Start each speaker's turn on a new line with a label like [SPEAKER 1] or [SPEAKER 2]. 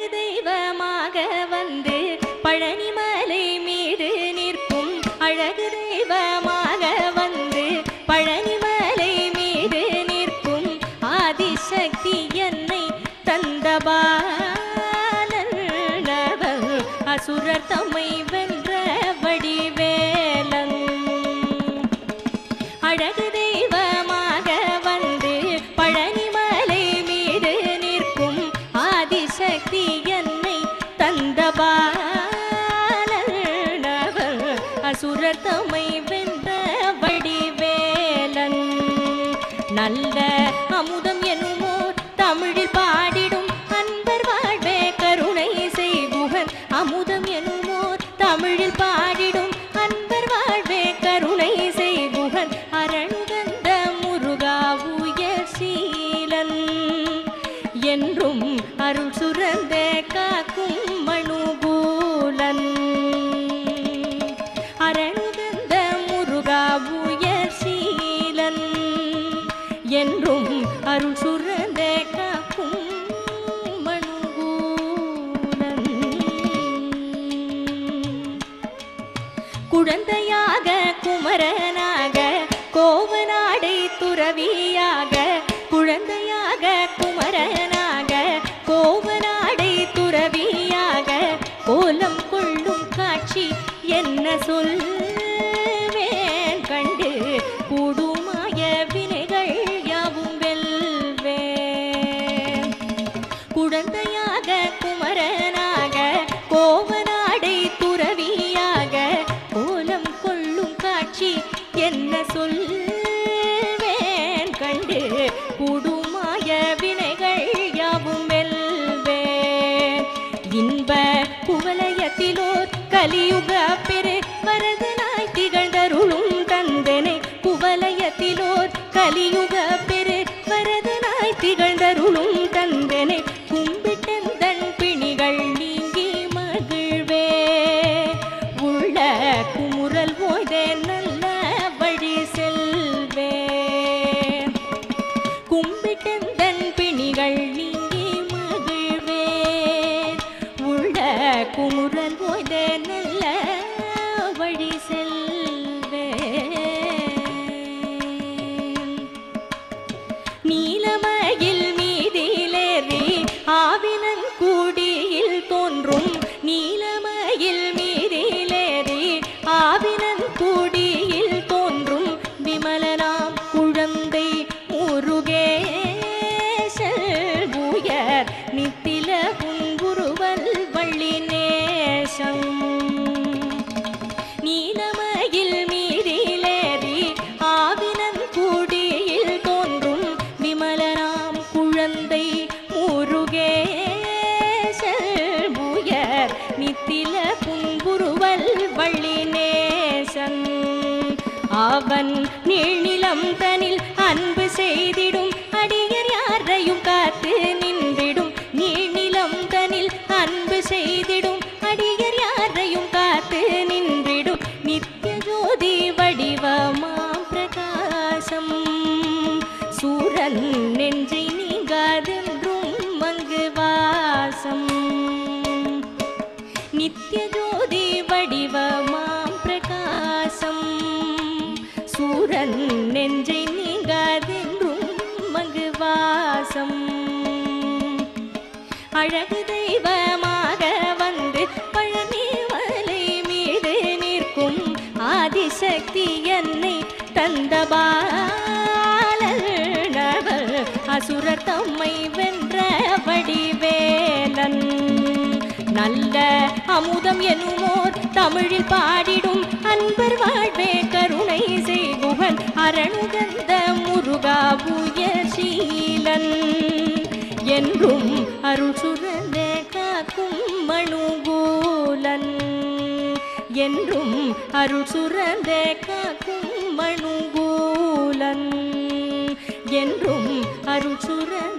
[SPEAKER 1] அழகு தெய்வமாக வந்து பழனிமலை மீது நிற்கும் அழகு தெய்வமாக வந்து பழனிமலை மீது நிற்கும் ஆதிசக்தி என்னை தந்தபாலன் அசுரர் தம்மை வென்ற வடிவேலன் அழகு தெய்வமாக வந்து பழனிமலை மீது நிற்கும் ஆதிசக்தி என்னை தந்தபாலனவர் அசுரர் தம்மை வென்ற வடிவேலன் நல்ல அமுதம் எனுமோர் தமிழில் பாடிடும் அன்பர் வாழ்வே கருணை செய்குகன் அமுதம் எனுமோர் தமிழில் பாடிடும் அன்பர் வாழ்வே கருணை செய்குகன் அரணுகந்த முருகா உயர் சீலன் என்றும் அருள் சுரந்த காக்கும் மணுகூலன் அரணுகந்த முருகா உயர் சீலன் என்றும் அருள் சுரந்த காக்கும் மணுகூலன் குழந்தையாக குமரனாக கோவநாடை துறவியாக குழந்தையாக குமரனாக கோவநாடை துறவியாக கோலம் கொள்ளும் காட்சி என்ன சொல்வேன் கண்டு கூடுமாய வினைகள் யாவும் வெல்வேன் குழந்தையாக குமரனாக கோவநாடை துறவியாக கோலம் கொள்ளும் காட்சி என்ன சொல்வேன் கண்டு கூடுமாய வினைகள் யாவும் வெல்வேன் இன்ப குவலயத்திலோர் கலியுக பெரு வரதனாய் திகழ்ந்தருளும் தந்தனை குவலயத்திலோர் கலியுக பெரு வரதனாய் திகழ்ந்தருளும் தந்தனை கும்பிட்டந்தன் பிணிகள் நீங்கி மகிழ்வே உள்ள குமுறல் ஓய்தே நல்ல வழி செல்வே கும்பிட்டந்தன் பிணிகள் நீங்கி மகிழ்வே உள்ள குமுறல் ஓய்தே நல்ல வழி செல்வே நீலமயில் மீதிலேறி ஆவினன் கூடியில் தோன்றும் நீலமயில் மீதிலேறி ஆவினன் கூடியில் தோன்றும் விமலனாம் குழந்தை முருகேசல் உயர் நித்தில புங்குருவல் வள்ளி நேசம் நீலமயில் மீதிலேறி ஆவினன் கூடியில் தோன்றும் விமலனாம் குழந்தை முருகேசல் உயர் நித்தில புன்புருவல் வள்ளி நேசன் அவன் நீழ்நிலம் தனில் அன்பு செய்திடும் அடியர் யாரையும் காத்து நின்றிடும் நீழ்நிலம் தனில் அன்பு செய்திடும் அடியர் யாரையும் காத்து நின்றிடும் நித்திய ஜோதி வடிவமாம் பிரகாசம் சூரன் நெஞ்சை நீங்காதென்றும் அங்கு வாசம் நித்திய ஜோதி வடிவமாம் பிரகாசம் சூரன் நெஞ்சை நீங்காதென்றும் அங்கு வாசம் அழகு தெய்வமாக வந்து பழனி மலை மீது நிற்கும் ஆதிசக்தி என்னை தந்தபாலனவர் அசுரர் தம்மை வென்ற வடிவேலன் நல்ல அமுதம் எனுமோர் தமிழில் பாடிடும் அன்பர் வாழ்வே கருணை செய்குகன் அரணுகந்த முருகா சீலன் என்றும் அருள் சுரந்த காக்கும் மணுகூலன் என்றும் அருள் சுரந்த காக்கும் மணுகூலன் என்றும் அருள் சுரந்த